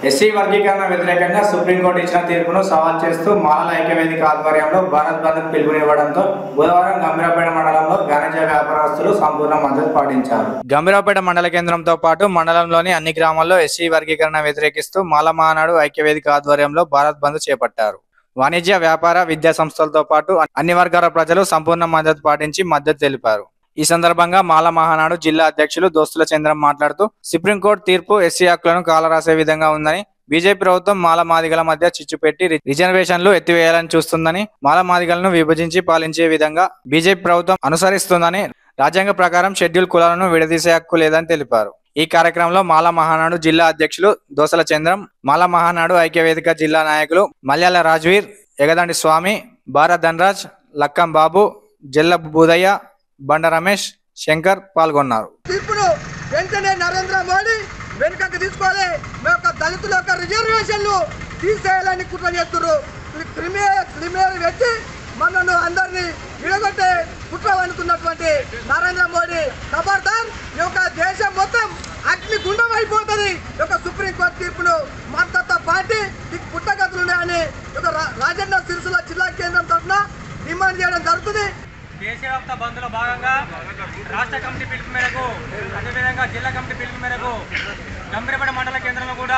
SC వర్గీకరణ వ్యతిరేకంగా supreme court ఇచ్చిన తీర్పును సవాల్ చేస్తూ మాలల ఐక్యవేదిక ఆధ్వర్యంలో భారత్ బంద్ పిలుపునివ్వడంతో బుధవారం గంభీరపేట మండలంలో వాణిజ్య వ్యాపారస్తులు సంపూర్ణ మద్దతు పాటించారు గంభీరపేట మండల కేంద్రంతో పాటు మండలంలోని అన్ని గ్రామాల్లో ఎస్సీ వర్గీకరణ వ్యతిరేకిస్తూ మాల మహానాడు ఐక్యవేదిక ఆధ్వర్యంలో భారత్ బంద్ చేపట్టారు వాణిజ్య వ్యాపార విద్యా సంస్థలతో పాటు అన్ని వర్గాల ప్రజలు సంపూర్ణ మద్దతు పాటించి మద్దతు తెలిపారు ఈ సందర్భంగా మాల మహానాడు జిల్లా అధ్యక్షులు దోస్తుల చంద్రం మాట్లాడుతూ సుప్రీంకోర్టు తీర్పు ఎస్సీ హక్కులను కాలరాసే విధంగా ఉందని బీజేపీ ప్రభుత్వం మాల మాదిగల మధ్య చిచ్చు పెట్టి రి- రిజర్వేషన్లు ఎత్తివేయాలని చూస్తుందని మాల మాదిగలను విభజించి పాలించే విధంగా బీజేపీ ప్రభుత్వం అనుసరిస్తుందని రాజ్యాంగ ప్రకారం షెడ్యూల్ కులాలను విడదీసే హక్కు లేదని తెలిపారు ఈ కార్యక్రమంలో మాల మహానాడు జిల్లా అధ్యక్షులు దోసల చంద్రం మాల మహానాడు ఐక్యవేదిక జిల్లా నాయకులు మల్యాల రాజ్వీర్ ఎగదండి స్వామి భారత్ ధనరాజ్ లక్కం బాబు జల్ల బూదయ్య బండ రమేష్ శంకర్ పాల్గొన్నారు తీర్పును వెంటనే నరేంద్ర మోడీ వెనుకకు తీసుకోవాలి మీ యొక్క దళితుల యొక్క రిజర్వేషన్లు తీసేయాలని కుట్ర చేస్తున్నారు క్రిమినల్ క్రిమినల్ వ్యక్తి మనను అందరినీ విడగొట్టే కుట్ర అనుకున్నటువంటి నరేంద్ర మోడీ ఖబర్దార్ ఈ యొక్క దేశం మొత్తం అగ్ని గుండం అయిపోతుంది ఈ యొక్క సుప్రీంకోర్టు తీర్పును మద్దతు పార్టీ నీకు పుట్టగతులు ఉన్నాయని ఈ యొక్క రా- రాజన్న సిరిసిల్ల జిల్లా కేంద్రం తరఫున డిమాండ్ చేయడం జరుగుతుంది దేశవ్యాప్త బంద్లో భాగంగా రాష్ట్ర కమిటీ పిలుపు మేరకు అదేవిధంగా జిల్లా కమిటీ పిలుపు మేరకు గంభీరపేట మండల కేంద్రంలో కూడా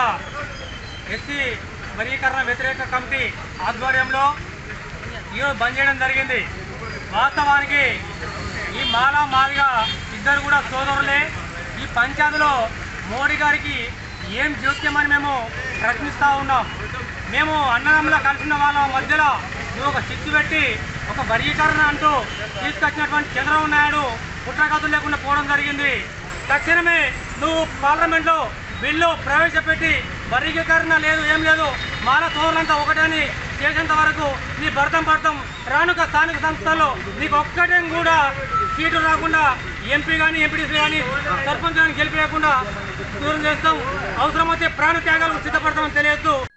ఎస్సీ వర్గీకరణ వ్యతిరేక కమిటీ ఆధ్వర్యంలో ఈరోజు బంద్ చేయడం జరిగింది వాస్తవానికి ఈ మాల మాదిగా ఇద్దరు కూడా సోదరులే ఈ పంచాయతీలో మోడీ గారికి ఏం జోక్యమని మేము ప్రశ్నిస్తూ ఉన్నాం మేము అన్నదమ్ముల కలిసిన వాళ్ళ మధ్యలో నువ్వు ఒక చిచ్చు పెట్టి ఒక వర్గీకరణ అంటూ తీసుకొచ్చినటువంటి చంద్రబాబు నాయుడు పుట్రగతులు లేకుండా పోవడం జరిగింది తక్షణమే నువ్వు పార్లమెంట్లో బిల్లు ప్రవేశపెట్టి వర్గీకరణ లేదు ఏం లేదు మాల సోదరులంతా ఒకటని చేసేంత వరకు నీ భర్తం భర్తం రానుక స్థానిక సంస్థల్లో నీకు ఒక్కటే కూడా సీటు రాకుండా ఎంపీ కానీ ఎంపీటీసీ కానీ సర్పంచ్ కానీ గెలిపేయకుండా దూరం చేస్తాం అవసరమైతే ప్రాణ త్యాగాలకు సిద్ధపడతామని తెలియజేస్తూ